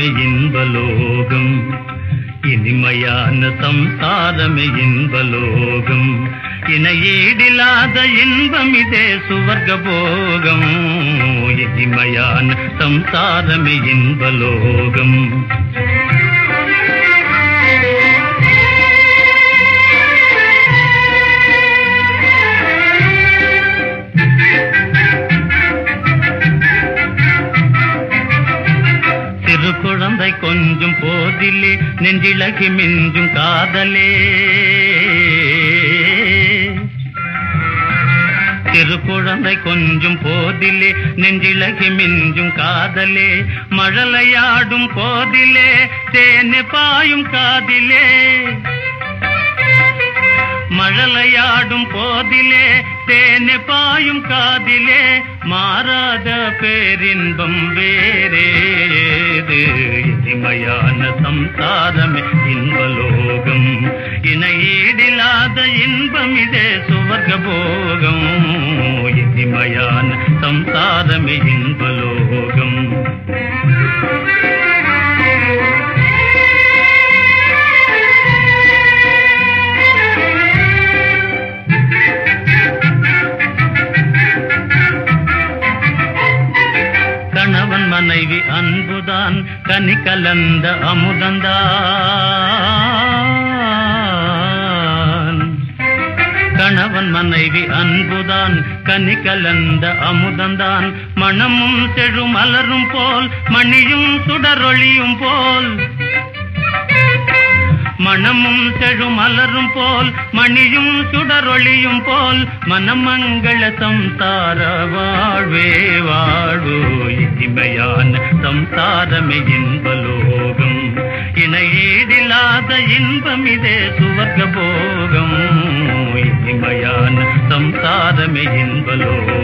சம்சாரமே இன்பலோகம் இனிமையான சம்சாரமே இன்பலோகம் இணையீடில்லாத இன்பம் இதே சுவர்க்க போகம் இனிமையான சம்சாரமே இன்பலோகம் சிறு குழந்தை கொஞ்சம் போதிலே நெஞ்சிலகி மிஞ்சும் காதலே சிறு குழந்தை கொஞ்சம் போதிலே நெஞ்சிலகி மிஞ்சும் காதலே மழலையாடும் போதிலே தேனு பாயும் காதிலே மழலையாடும் போதிலே தேனு பாயும் காதிலே மாறாத பேரின்பம் வேறேது இனிமையான சம்சாரமே இன்பலோகம் இணையீடில்லாத இன்பம் இதே சுவர்க்க போகம் இனிமையான சம்சாரமே இன்பலோகம் கணவன் மனைவி அன்புதான் கனி கலந்த அமுதந்தான் கணவன் மனைவி அன்புதான் கனி கலந்த அமுதந்தான் மணமும் செழு மலரும் போல் மணியும் சுடரொளியும் போல் மணமும் செழு மலரும் போல் மணியும் சுடரொளியும் போல் மனமங்கள சம்சார வாழ்வே வாழ்வு இனிமையான சம்சாரமே இன்பலோகம் இணையீடில்லாத இன்பம் இதே சுவர்க்க போகம் இனிமையான சம்சாரமே இன்பலோகம்